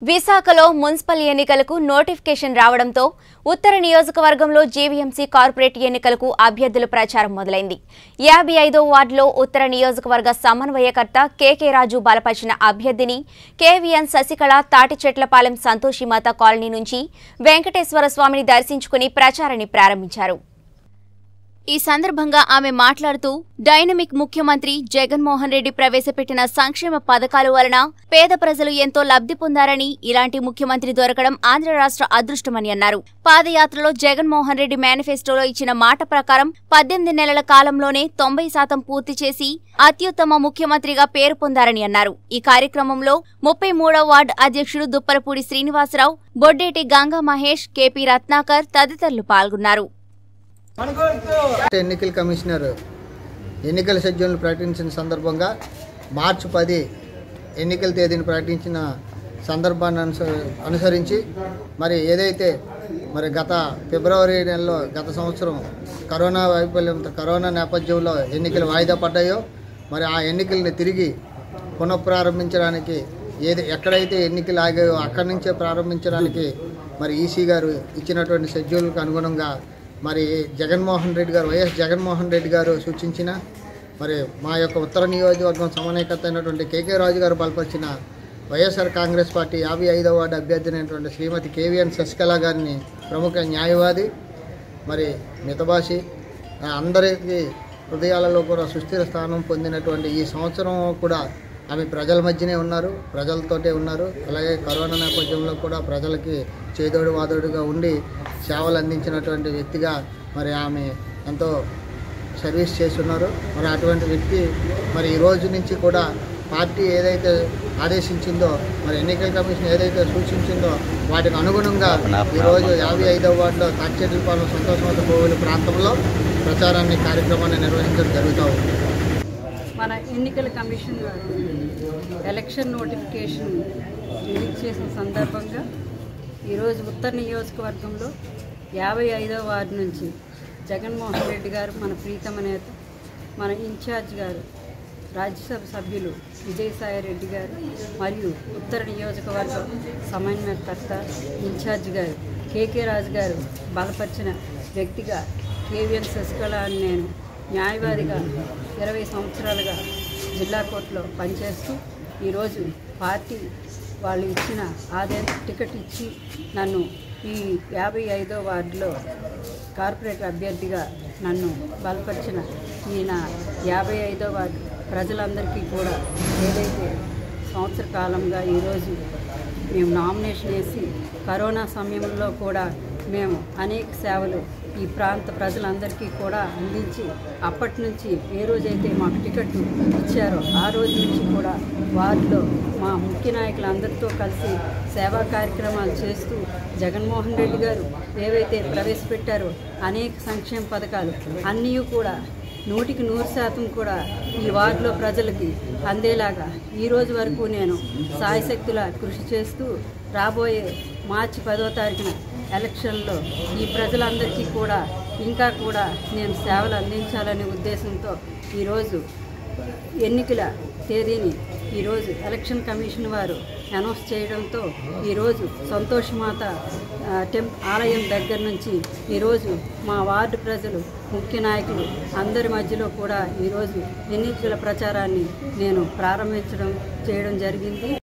విశాఖలో మున్సిపల్ ఎన్నికలకు నోటిఫికేషన్ రావడంతో ఉత్తర నియోజకవర్గంలో జీవీఎంసీ కార్పొరేట్ ఎన్నికలకు అభ్యర్థుల ప్రచారం మొదలైంది యాభై ఐదో వార్డులో ఉత్తర నియోజకవర్గ సమన్వయకర్త కేకే రాజు బలపరిచిన అభ్యర్థిని కేవీఎన్ శశికళ తాటిచెట్లపాలెం సంతోషిమాత కాలనీ నుంచి వెంకటేశ్వర స్వామిని దర్శించుకుని ప్రచారాన్ని ప్రారంభించారు ఈ సందర్భంగా ఆమె మాట్లాడుతూ డైనమిక్ ముఖ్యమంత్రి జగన్మోహన్ రెడ్డి ప్రవేశపెట్టిన సంక్షేమ పథకాల వలన పేద ప్రజలు ఎంతో లబ్ధి పొందారని ఇలాంటి ముఖ్యమంత్రి దొరకడం ఆంధ్ర రాష్ట్ర అదృష్టమని అన్నారు పాదయాత్రలో జగన్మోహన్ రెడ్డి మేనిఫెస్టోలో ఇచ్చిన మాట ప్రకారం పద్దెనిమిది నెలల కాలంలోనే తొంభై శాతం పూర్తి చేసి అత్యుత్తమ ముఖ్యమంత్రిగా పేరు పొందారని అన్నారు ఈ కార్యక్రమంలో ముప్పై మూడవ వార్డు అధ్యక్షుడు దుప్పలపూడి శ్రీనివాసరావు బొడ్డేటి గంగా మహేష్ కేపీ రత్నాకర్ తదితరులు పాల్గొన్నారు ఎన్నికల కమిషనర్ ఎన్నికల షెడ్యూల్ను ప్రకటించిన సందర్భంగా మార్చి పది ఎన్నికల తేదీని ప్రకటించిన సందర్భాన్ని అనుస అనుసరించి మరి ఏదైతే మరి గత ఫిబ్రవరి నెలలో గత సంవత్సరం కరోనా వైఫల్యంతో కరోనా నేపథ్యంలో ఎన్నికలు వాయిదా పడ్డాయో మరి ఆ ఎన్నికల్ని తిరిగి పునఃప్రారంభించడానికి ఏది ఎక్కడైతే ఎన్నికలు ఆగాయో అక్కడి నుంచే ప్రారంభించడానికి మరి ఈసీ గారు ఇచ్చినటువంటి షెడ్యూల్కి అనుగుణంగా మరి జగన్మోహన్ రెడ్డి గారు వైఎస్ జగన్మోహన్ రెడ్డి గారు సూచించిన మరి మా యొక్క ఉత్తర నియోజకవర్గం సమన్వయకర్త అయినటువంటి కేకే రాజు గారు బలపరిచిన వైఎస్ఆర్ కాంగ్రెస్ పార్టీ యాభై ఐదవ వార్డు అభ్యర్థి అయినటువంటి శ్రీమతి కేవీఎన్ శశికళ గారిని ప్రముఖ న్యాయవాది మరి మితభాషి ఆ, అందరికీ హృదయాలలో కూడా సుస్థిర స్థానం పొందినటువంటి ఈ సంవత్సరం కూడా ఆమె ప్రజల మధ్యనే ఉన్నారు ప్రజలతోటే ఉన్నారు అలాగే కరోనా నేపథ్యంలో కూడా ప్రజలకి చేదోడు వాదోడుగా ఉండి సేవలు అందించినటువంటి వ్యక్తిగా మరి ఆమె ఎంతో సర్వీస్ చేస్తున్నారు మరి అటువంటి వ్యక్తి మరి ఈ రోజు నుంచి కూడా పార్టీ ఏదైతే ఆదేశించిందో మరి ఎన్నికల కమిషన్ ఏదైతే సూచించిందో వాటికి అనుగుణంగా ఈరోజు యాభై ఐదవ వార్డులో తాక్షేట్లపాలెం సంతోషవంత కోవిల ప్రాంతంలో ప్రచారాన్ని కార్యక్రమాన్ని నిర్వహించడం జరుగుతూ ఉంది మన ఎన్నికల కమిషన్ వారు ఎలక్షన్ నోటిఫికేషన్ రిలీజ్ చేసిన సందర్భంగా ఈరోజు ఉత్తర నియోజకవర్గంలో యాభై ఐదో వార్డు నుంచి జగన్మోహన్ రెడ్డి గారు మన ప్రీతమ నేత మన ఇన్ఛార్జ్ గారు రాజ్యసభ సభ్యులు విజయసాయి రెడ్డి గారు మరియు ఉత్తర నియోజకవర్గం సమన్వయకర్త ఇన్ఛార్జ్ గారు కేకే రాజు గారు బలపరిచిన వ్యక్తిగా కేవీఎన్ శశికళ అని నేను న్యాయవాదిగా ఇరవై సంవత్సరాలుగా జిల్లా కోర్టులో పనిచేస్తూ ఈరోజు పార్టీ వాళ్ళు ఇచ్చిన ఆదాయ టికెట్ ఇచ్చి నన్ను ఈ యాభై ఐదో వార్డులో కార్పొరేటర్ అభ్యర్థిగా నన్ను బలపరిచిన ఈయన యాభై ఐదో వార్డు ప్రజలందరికీ కూడా ఏదైతే సంవత్సర కాలంగా ఈరోజు మేము నామినేషన్ వేసి కరోనా సమయంలో కూడా మేము అనేక సేవలు ఈ ప్రాంత ప్రజలందరికీ కూడా అందించి అప్పటి నుంచి ఏ రోజైతే మాకు టికెట్ ఇచ్చారో ఆ రోజు నుంచి కూడా వారిలో మా ముఖ్య నాయకులందరితో కలిసి సేవా కార్యక్రమాలు చేస్తూ జగన్మోహన్ రెడ్డి గారు ఏవైతే ప్రవేశపెట్టారో అనేక సంక్షేమ పథకాలు అన్నీ కూడా నూటికి నూరు శాతం కూడా ఈ వార్డులో ప్రజలకి అందేలాగా ఈ రోజు వరకు నేను సాయశక్తుల కృషి చేస్తూ రాబోయే మార్చి పదో తారీఖున ఎలక్షన్లో ఈ ప్రజలందరికీ కూడా ఇంకా కూడా నేను సేవలు అందించాలనే ఉద్దేశంతో ఈరోజు ఎన్నికల తేదీని ఈరోజు ఎలక్షన్ కమిషన్ వారు అనౌన్స్ చేయడంతో ఈరోజు సంతోషమాత ఆ, టెంప్ ఆలయం దగ్గర నుంచి ఈరోజు మా వార్డు ప్రజలు ముఖ్య నాయకులు అందరి మధ్యలో కూడా ఈరోజు ఎన్నికల ప్రచారాన్ని నేను ప్రారంభించడం చేయడం జరిగింది